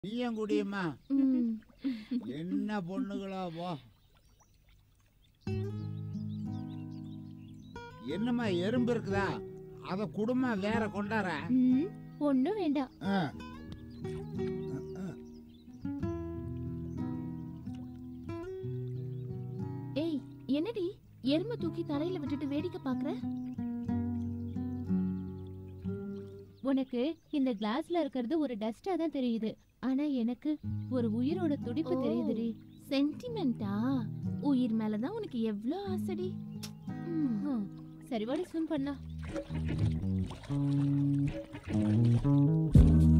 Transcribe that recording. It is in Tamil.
நீயும் குடியம்மா ம். என்ன பொண்ணுகளா போ என்னம்மா எறும்பு இருக்குதா அத குடும்ப வேற கொண்டார ம், ஒண்ணும் வேண்டாம் ஏய் என்னடி எருமை தூக்கி தரையில விட்டுட்டு வேடிக்கை பாக்குற உனக்கு இந்த கிளாஸ்ல இருக்கிறது ஒரு டஸ்டா தான் தெரியுது ஆனா எனக்கு ஒரு உயிரோட துடிப்பு ஓ. தெரியுதுடி சென்டிமெண்டா உயிர் மேலதான் உனக்கு எவ்ளோ ஆசைடி ம். ஹம், சரி வாடி ஸ்விம் பண்ணலாம்